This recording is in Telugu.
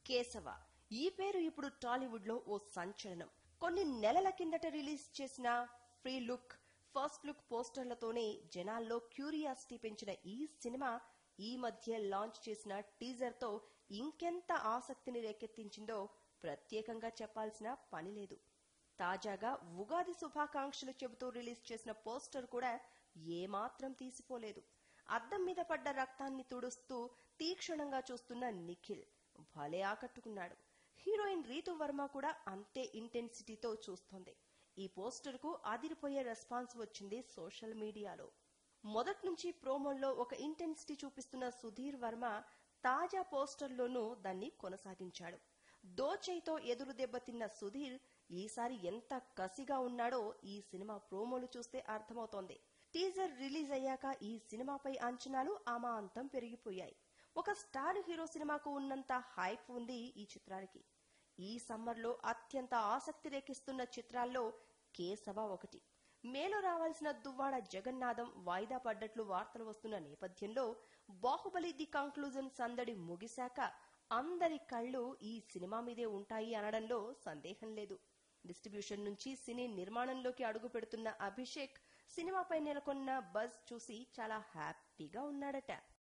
కేశవ ఈ పేరు ఇప్పుడు టాలీవుడ్ లో ఓ సంచలనం కొన్ని నెలల కిందట రిలీజ్ చేసిన ఫ్రీ లుక్ ఫస్ట్ లుక్ పోస్టర్లతోనే జనాల్లో క్యూరియాసిటీ పెంచిన ఈ సినిమా ఈ మధ్య లాంచ్ చేసిన టీజర్ తో ఇంకెంత ఆసక్తిని రేకెత్తించిందో ప్రత్యేకంగా చెప్పాల్సిన పని లేదు తాజాగా ఉగాది శుభాకాంక్షలు చెబుతూ రిలీజ్ చేసిన పోస్టర్ కూడా ఏమాత్రం తీసిపోలేదు అద్దం మీద పడ్డ రక్తాన్ని తుడుస్తూ తీక్షణంగా చూస్తున్న నిఖిల్ భలే ఆకట్టుకున్నాడు హీరోయిన్ రీతు వర్మ కూడా అంతే ఇంటెన్సిటీతో చూస్తోంది ఈ పోస్టర్ కు అదిరిపోయే రెస్పాన్స్ వచ్చింది సోషల్ మీడియాలో మొదటి నుంచి ప్రోమోల్లో ఒక ఇంటెన్సిటీ చూపిస్తున్న సుధీర్ వర్మ తాజా పోస్టర్లోనూ దాన్ని కొనసాగించాడు దోచైతో ఎదురు దెబ్బతిన్న సుధీర్ ఈసారి ఎంత కసిగా ఉన్నాడో ఈ సినిమా ప్రోమోలు చూస్తే అర్థమవుతోంది టీజర్ రిలీజ్ అయ్యాక ఈ సినిమాపై అంచనాలు అమాంతం పెరిగిపోయాయి ఒక స్టార్ హీరో సినిమాకు ఉన్నంత హైప్ ఉంది ఈ చిత్రానికి ఈ సమ్మర్లో అత్యంత ఆసక్తి రేకిస్తున్న చిత్రాల్లో కేశవ ఒకటి మేలో రావాల్సిన దువ్వాడ జగన్నాథం వాయిదా పడ్డట్లు వార్తలు వస్తున్న నేపథ్యంలో బాహుబలి ది కంక్లూజన్ సందడి ముగిశాక అందరి కళ్ళు ఈ సినిమా మీదే ఉంటాయి అనడంలో సందేహం లేదు డిస్ట్రిబ్యూషన్ నుంచి సినీ నిర్మాణంలోకి అడుగు పెడుతున్న అభిషేక్ సినిమాపై నెలకొన్న బజ్ చూసి చాలా హ్యాపీగా ఉన్నాడట